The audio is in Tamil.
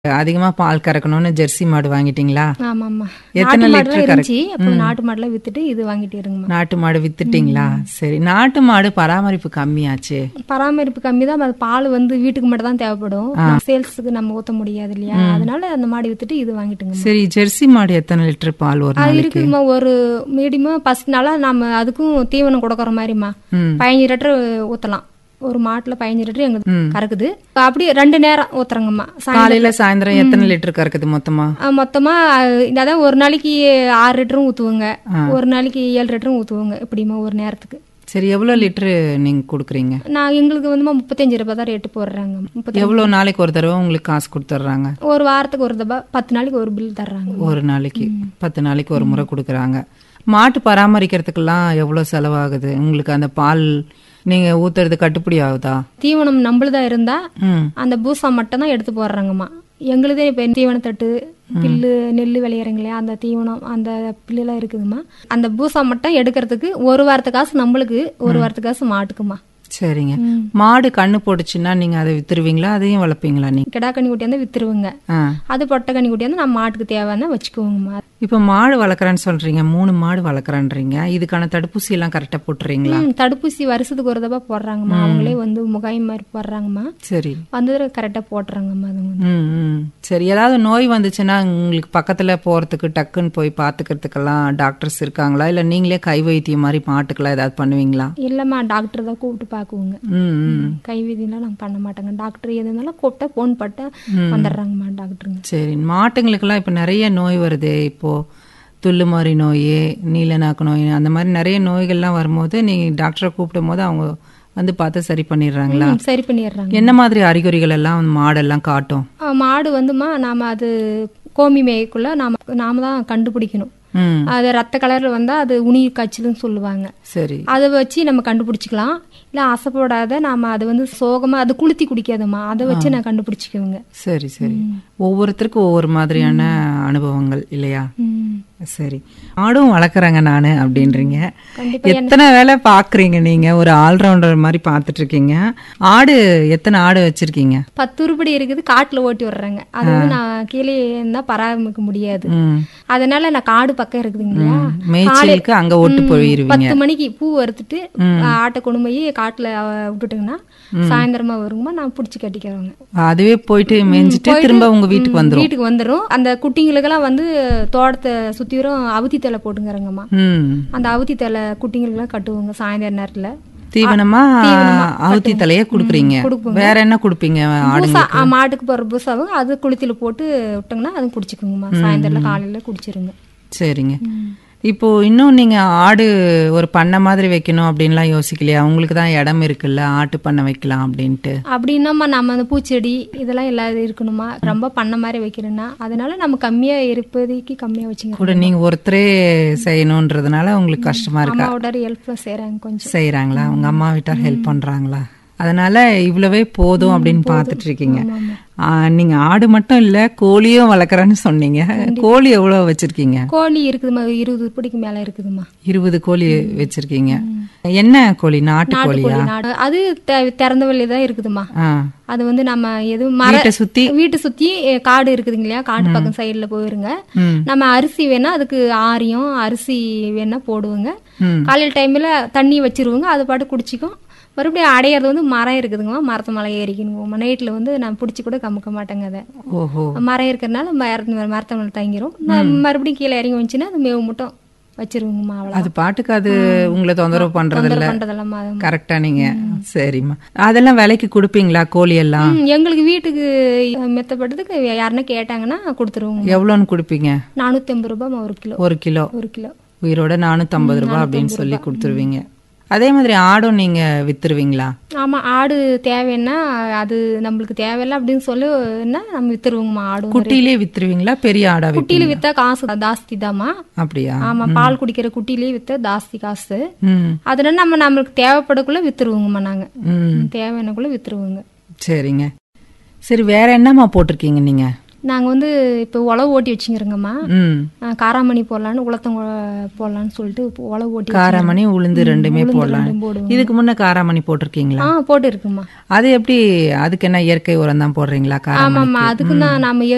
அதிகமா பால் கறக்கணும்னு ஜெர்சி மாடு வாங்கிட்டீங்களா ஆமாம்மா எத்தனை நாட்டு லிட்டர் மாடுலாம் கறக்கு- இருந்துச்சு அப்போ நாட்டு மாடுலாம் வித்துட்டு இது வாங்கிட்டு இருங்கம்மா நாட்டு மாடு வித்துட்டீங்களா சரி நாட்டு மாடு பராமரிப்பு கம்மியாச்சே பராமரிப்பு கம்மி தான் அது பால் வந்து வீட்டுக்கு மட்டும் தான் தேவைப்படும் சேல்ஸுக்கு நம்ம ஊத்த முடியாது இல்லையா அதனால அந்த மாடு வித்துட்டு இது வாங்கிட்டுங்கம்மா சரி ஜெர்சி மாடு எத்தனை லிட்டர் பால் ஒரு அது நாளைக்கு இருக்குதுமா ஒரு மீடியமா ஃபர்ஸ்ட் நாளா நம்ம அதுக்கும் தீவனம் கொடுக்குற மாதிரிம்மா ம். பதினஞ்சு லிட்டர் ஊத்தலாம் ஒரு மாட்டுல பதினஞ்சு லிட்டர் எங்களுக்கு ம். கறக்குது அப்படியே ரெண்டு நேரம் ஊத்துறங்கம்மா சாயந்தரம் காலையில சாயந்தரம் எத்தனை லிட்டர் கறக்குது மொத்தமா ஆ, மொத்தமா அஹ், அதான் ஒரு நாளைக்கு ஆறு லிட்டரும் ஊத்துவோங்க ஒரு நாளைக்கு ஏழு லிட்டரும் ஊத்துவோங்க இப்படிமா ஒரு நேரத்துக்கு சரி எவ்வளவு லிட்டர் நீங்க கொடுக்குறீங்க நான் எங்களுக்கு வந்து முப்பத்தஞ்சு ரூபாய் தான் ரேட்டு போடுறாங்க முப்பத்தி எவ்வளவு நாளைக்கு ஒரு தடவை உங்களுக்கு காசு கொடுத்துட்றாங்க ஒரு வாரத்துக்கு ஒரு தபா பத்து நாளைக்கு ஒரு பில் தர்றாங்க ஒரு நாளைக்கு பத்து நாளைக்கு ஒரு முறை கொடுக்குறாங்க மாட்டு பராமரிக்கிறதுக்கெல்லாம் எவ்வளவு செலவாகுது உங்களுக்கு அந்த பால் நீங்க ஊத்துறது கட்டுப்படி ஆகுதா தீவனம் நம்மளுதா இருந்தா ம் அந்த பூசா மட்டும் தான் எடுத்து போடுறாங்கம்மா எங்களுதே இப்போ தீவனத்தட்டு பில்லு நெல் விளையிறங்க இல்லையா அந்த தீவனம் அந்த பில்லுலாம் இருக்குதும்மா அந்த பூசா மட்டும் எடுக்கிறதுக்கு ஒரு வாரத்து காசு நம்மளுக்கு ஒரு வாரத்து காசு மாட்டுக்குமா சரிங்க மாடு கண்ணு போட்டுச்சுன்னா நீங்க அதை வித்துருவீங்களா அதையும் வளர்ப்பீங்களா நீங்க கிடா கண்ணி குட்டியாந்து வித்துருவோங்க ஆ. அது பொட்டை கண்ணி குட்டியாந்து நம்ம மாட்டுக்கு தேவைன்னா வச்சுக்குவோங்கம்மா இப்ப மாடு வளர்க்குறேன்னு சொல்றீங்க மூணு மாடு வளர்க்குறேன்றீங்க இதுக்கான தடுப்பூசி எல்லாம் கரெக்டா போட்டுறீங்களா ம், தடுப்பூசி வருஷத்துக்கு ஒரு தடவை போடுறாங்கம்மா அவங்களே வந்து முகாய் மாதிரி போடுறாங்கம்மா சரி வந்தது கரெக்டாக போட்டுறாங்கம்மா அது வந்து ம் ம் சரி ஏதாவது நோய் வந்துச்சுன்னா உங்களுக்கு பக்கத்துல போறதுக்கு டக்குன்னு போய் பாத்துக்கிறதுக்கெல்லாம் டாக்டர்ஸ் இருக்காங்களா இல்ல நீங்களே கை வைத்தியம் மாதிரி மாட்டுக்கெல்லாம் ஏதாவது பண்ணுவீங்களா இல்லைம்மா டாக்டர் தான் கூப்பிட்டு பார்க்குவோங்க ம் ம் கைவிதிலாம் நாங்கள் பண்ண மாட்டோங்க டாக்டர் எது இருந்தாலும் கூப்பிட்டா ஃபோன் பட்டா வந்துடுறாங்கம்மா டாக்டருங்க சரி மாட்டுங்களுக்கெல்லாம் இப்போ நிறைய நோய் வருதே இப்போ துள்ளுமாறி நோய் நீலநாக்கு நோய் அந்த மாதிரி நிறைய நோய்கள்லாம் வரும்போது நீங்கள் டாக்டரை கூப்பிடும் போது அவங்க வந்து பார்த்து சரி பண்ணிடுறாங்களா ம், சரி பண்ணிடுறாங்க என்ன மாதிரி அறிகுறிகள் எல்லாம் மாடெல்லாம் காட்டும் ஆ, மாடு வந்துமா நாம அது கோமி மேய்க்குள்ள நாம நாம தான் கண்டுபிடிக்கணும் ம் அது ரத்த கலர்ல வந்தா அது உணிர் காய்ச்சல்னு சொல்லுவாங்க சரி அதை வச்சு நம்ம கண்டுபிடிச்சிக்கலாம் இல்ல ஆசைப்படாத நாம அது வந்து சோகமா அது குளுத்தி குடிக்காதம்மா அதை வச்சு நான் கண்டுபிடிச்சிக்குவேங்க சரி சரி ஒவ்வொருத்தருக்கும் ஒவ்வொரு மாதிரியான அனுபவங்கள் இல்லையா ம். சரி ஆடும் வளர்க்குறேங்க நான் அப்படின்றீங்க கண்டிப்பா எத்தனை வேலை பார்க்குறீங்க நீங்கள் ஒரு ஆல்ரவுண்டர் மாதிரி பார்த்துட்டு இருக்கீங்க ஆடு எத்தனை ஆடு வச்சிருக்கீங்க பத்து உருப்படி இருக்குது காட்டுல ஓட்டி விடுறாங்க அது வந்து நான் கீழே இருந்தா பராமரிக்க முடியாது ம் அதனால நான் காடு பக்கம் இருக்குதுங்க இல்லையா மேய்ச்சலுக்கு அங்கே ஓட்டு போயிருவீங்க பத்து மணிக்கு பூ வறுத்துட்டு ஆட்டை கொண்டு போய் காட்டுல அஹ், விட்டுட்டுங்கன்னா சாயந்தரமா வருங்கம்மா நான் பிடிச்சி கட்டிக்கிறவங்க அதுவே போயிட்டு மேய்ஞ்சிட்டு திரும்ப உங்க வீட்டுக்கு வந்துரும் வீட்டுக்கு வந்துரும் அந்த குட்டிங்களுக்கெல்லாம் வந்து தோட்டத்தை சுத்திரும் அவுத்தி தலை போட்டுங்கிறங்கம்மா ம் அந்த அவுத்தி தலை குட்டிங்களுக்கெல்லாம் கட்டுவாங்க சாயந்தர நேரத்துல தீவனமா அவுத்தி தலையே கொடுக்குறீங்க வேற என்ன கொடுப்பீங்க ஆடு பூசா ஆ, மாட்டுக்கு போடுற பூசாவும் அது குளித்தில போட்டு விட்டோங்கன்னா அது குடிச்சுக்குங்கம்மா சாயந்தரம் காலையில குடிச்சிருங்க சரிங்க இப்போ இன்னும் நீங்க ஆடு ஒரு பண்ணை மாதிரி வைக்கணும் அப்படின்லாம் யோசிக்கலையா உங்களுக்கு தான் இடம் இருக்குல்ல ஆட்டு பண்ணை வைக்கலாம் அப்படின்ட்டு அப்படின்னாம்மா நம்ம அந்த பூச்செடி இதெல்லாம் எல்லாம் இருக்கணுமா ரொம்ப பண்ண மாதிரி வைக்கிறேன்னா அதனால நம்ம கம்மியா இருப்பதைக்கு கம்மியா வச்சுங்க கூட நீங்க ஒருத்தரே செய்யணுன்றதுனால உங்களுக்கு கஷ்டமா இருக்கா அம்மாவோட ஹெல்ப் செய்றாங்க கொஞ்சம் செய்யறாங்களா உங்க அம்மா வீட்டார் ஹெல்ப் பண்றாங்களா அதனால இவ்வளவே போதும் அப்படின்னு பார்த்துட்டு இருக்கீங்க ஆ, நீங்க ஆடு மட்டும் இல்ல கோழியும் வளர்க்குறேன்னு சொன்னீங்க கோழி எவ்வளவு வச்சிருக்கீங்க கோழி இருக்குதுமா இருபது பிடிக்கு மேல இருக்குதுமா இருபது கோழி வச்சிருக்கீங்க என்ன கோழி நாட்டு கோழியா கோழி நாடு அது தெ- திறந்த வெளியே தான் இருக்குதுமா ஆ அது வந்து நம்ம எதுவும் மர வீட்டை சுத்தி வீட்டை சுத்தி அஹ், காடு இருக்குதுங்க இல்லையா காடு பக்கம் சைடுல போயிருங்க ம். நம்ம அரிசி வேணா அதுக்கு ஆரியம் அரிசி வேணா போடுவோங்க ம். காலையில் டைம்ல தண்ணி வச்சிருவோங்க அது பாட்டு குடிச்சிக்கும் மறுபடியும் அடையிறது வந்து மரம் இருக்குதுங்கம்மா மரத்து மலை ஏறிக்கணுங்கம்மா நைட்டில் வந்து நான் பிடிச்சி கூட கமுக்க மாட்டேங்க அதை ஓஹோ மரம் இருக்கிறதுனால மரத்து மேல- மரத்து மேலே தங்கிரும் நான் மறுபடியும் கீழே இறங்கி வந்துச்சுன்னா அது மேவு மட்டும் வச்சிருவோங்கம்மா அவ்வளோ அது பாட்டுக்கு அது உங்களை தொந்தரவு பண்றது இல்ல பண்றதெல்லாம் அது கரெக்டா நீங்க சரிம்மா அதெல்லாம் விலைக்கு கொடுப்பீங்களா கோழி எல்லாம் ம், எங்களுக்கு வீட்டுக்கு மெத்தப்பட்டதுக்கு யாருன்னா கேட்டாங்கன்னா கொடுத்துருவோங்க எவ்வளோன்னு கொடுப்பீங்க நானூத்தி ஐம்பது ரூபாய் ஒரு கிலோ ஒரு கிலோ ஒரு கிலோ உயிரோட நானூத்தம்பது ரூபாய் அப்படின்னு சொல்லி கொடுத்துருவீங்க அதே மாதிரி ஆடும் நீங்க வித்துருவீங்களா ஆமா ஆடு தேவைன்னா அது நம்மளுக்கு தேவையில்ல அப்படின்னு சொல்லுன்னா நம்ம வித்துருவோங்கம்மா ஆடு குட்டியிலே வித்துருவீங்களா பெரிய ஆடா விப்பீங்க குட்டியில வித்தா காசு ஜாஸ்தி தாம்மா அப்படியா ஆமா பால் குடிக்கிற குட்டிலேயே வித்தா ஜாஸ்தி காசு ம் அதனால நம்ம நம்மளுக்கு தேவைப்படக்குள்ள வித்துருவோங்கம்மா நாங்க ம் தேவையானக்குள்ள வித்துருவோங்க சரிங்க சரி வேற என்னம்மா போட்டிருக்கீங்க நீங்க நாங்க வந்து இப்போ உழவு ஓட்டி வச்சுக்கிறோங்கம்மா ம் ஆ, காராமணி போடலான்னு உளத்தம் போடலான்னு சொல்லிட்டு இப்போ உழவு ஓட்டி காராமணி உளுந்து ரெண்டுமே போடலாம் ரெண்டும் போடுவோம் இதுக்கு முன்ன காராமணி போட்டிருக்கீங்களா ஆ போட்டு இருக்குமா அது எப்படி அதுக்கு என்ன இயற்கை உரம் தான் போடுறீங்களா காராமணி ஆமாம்மா அதுக்கு தான் நம்ம